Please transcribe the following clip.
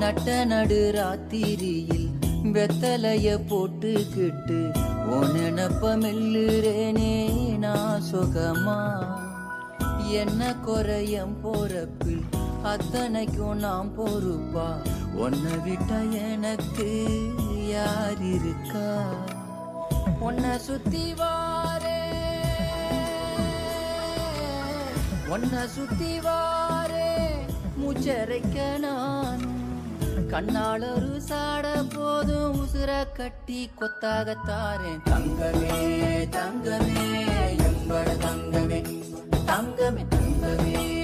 நட்ட நடு ராத்திரியில் வெத்தலைய போட்டுக்கிட்டு உன் நினப்ப மெல்லுறேனே நான் சுகமா என்ன குறையம் போறப்பில் அத்தனைக்கும் நாம் பொறுப்பா உன்னை விட்ட எனக்கு யார் இருக்கா உன்னை சுத்தி வாரே உன்னை சுத்தி வாரே மூச்சரைக்க நானும் கண்ணால் ஒரு சாட போதும் உசுர கட்டி கொத்தாகத்தாரேன் தங்கமே தங்கமே எம்பட தங்கமே தங்கமே தங்கமே